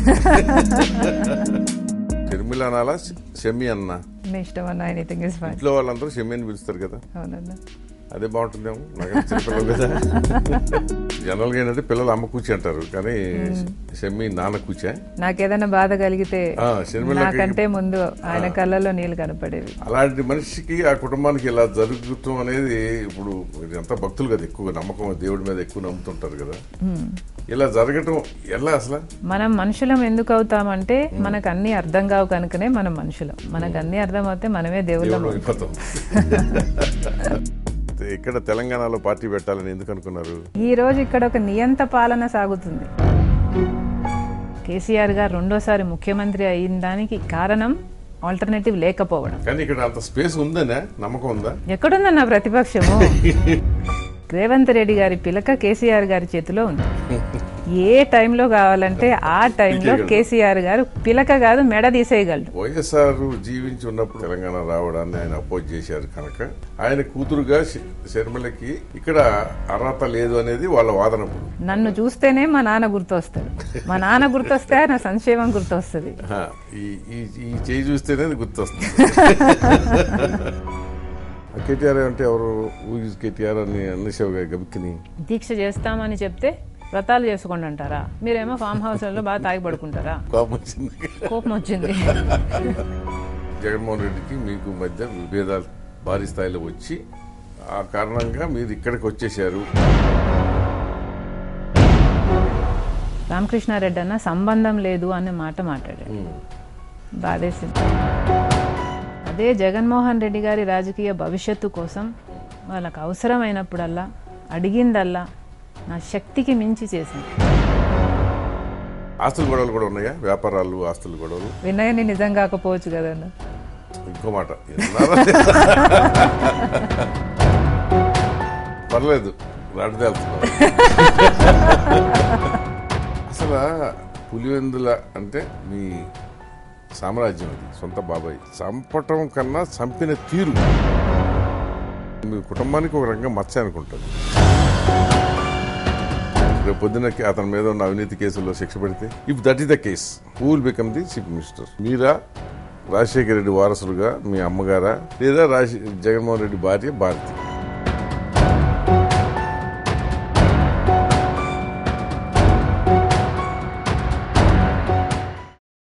షర్మిల అనాలా షమి అన్న మీ ఇష్టం అన్న ఎనీథింగ్ ఇస్ ఫైన్ ఇంట్లో వాళ్ళందరూ షమి అని పిలుస్తారు కదా అవునన్నా అదే బాగుంటుందేమో నాకు చిన్నపిల్లలు కదా జనరల్ గా ఏంటంటే పిల్లలు అమ్మ కూర్చి అంటారు కానీ షమి నాన్న కూర్చా నాకేదైనా బాధ కలిగితే ఆ, షర్మిలకి- నాకంటే ముందు ఆయన కళ్ళల్లో నీళ్లు కనపడేవి అలాంటి మనిషికి ఆ కుటుంబానికి ఇలా జరుగుతాం అనేది ఇప్పుడు ఎంత భక్తులు కదా ఎక్కువ నమ్మకం దేవుడి మీద ఎక్కువ నమ్ముతుంటారు కదా ఇలా జరగటం ఎలా అసలు మనం మనుషులం ఎందుకు అవుతామంటే మనకు అన్ని అర్థం కావు కనుకనే మనం మనుషులం మనకు అన్ని అర్థం అవుతే మనమే దేవుళ్ళం దేవుడు అయిపోతాం ఇక్కడ తెలంగాణలో పార్టీ పెట్టాలని ఎందుకు అనుకున్నారు ఈ రోజు ఇక్కడ ఒక నియంత పాలన సాగుతుంది కేసీఆర్ గారు రెండోసారి ముఖ్యమంత్రి అయిన దానికి కారణం ఆల్టర్నేటివ్ లేకపోవడం కానీ ఇక్కడ అంత స్పేస్ ఉందనే నమ్మకం ఉందా ఎక్కడుందన్న ప్రతిపక్షము రేవంత్ రెడ్డి గారి పిలక కేసీఆర్ గారి చేతిలో ఉంది ఏ టైంలో కావాలంటే ఆ టైంలో కేసీఆర్ గారు పిలక కాదు మెడ తీసేయగలడు వైఎస్ఆర్ జీవించి ఉన్నప్పుడు తెలంగాణ రావడాన్ని ఆయన అపోజ్ చేశారు కనుక ఆయన కూతురుగా శ- శర్మిలకి ఇక్కడ అర్హత లేదు అనేది వాళ్ళ వాదన ఇప్పుడు. నన్ను చూస్తేనే మా నాన్న గుర్తొస్తాడు మా నాన్న గుర్తొస్తే ఆయన సంక్షేమం గుర్తొస్తుంది ఆ, ఈ ఈ ఈ చేయి చూస్తేనే అది గుర్తొస్తుంది కేటీఆర్ అంటే ఎవరు ఊజ్ కేటీఆర్ అని అన్నిశివ గబిక్కిని దీక్ష చేస్తామని చెప్తే వ్రతాలు చేసుకోండి అంటారా మీరేమో ఫామ్ హౌస్లలో బాగా తాగి పడుకుంటారా కోపం వచ్చింది కోపం వచ్చింది జగన్మోహన్ రెడ్డికి మీకు మధ్య విభేదాలు భారీ స్థాయిలో వచ్చి ఆ కారణంగా మీరు ఇక్కడికి వచ్చేసారు రామకృష్ణారెడ్డి అన్న సంబంధం లేదు అనే మాట మాట్లాడాడు బాధేసింది అదే జగన్మోహన్ రెడ్డి గారి రాజకీయ భవిష్యత్తు కోసం వాళ్ళకు అవసరమైనప్పుడల్లా అడిగిందల్లా నా శక్తికి మించి చేసింది ఆస్తుల గొడవలు కూడా ఉన్నాయా వ్యాపారాలు ఆస్తుల గొడవలు వినయని నిజం కాకపోవచ్చు కదన్న ఇంకో మాట విన్నారా? పర్లేదు రాడితే వెళ్తున్నారు అసలు పులివెందుల అంటే మీ సామ్రాజ్యం అది సొంత బాబాయ్ చంపటం కన్నా చంపిన తీరు మీ కుటుంబానికి ఒక రకంగా మచ్చ అనుకుంటుంది రేపు పొద్దున అతని మీద ఉన్న అవినీతి కేసుల్లో శిక్ష పెడితే if that is the case who will become the chief minister మీరా రాజశేఖర రెడ్డి వారసులుగా మీ అమ్మగారా లేదా రాజ జగన్మోహన్ రెడ్డి భార్య భారతి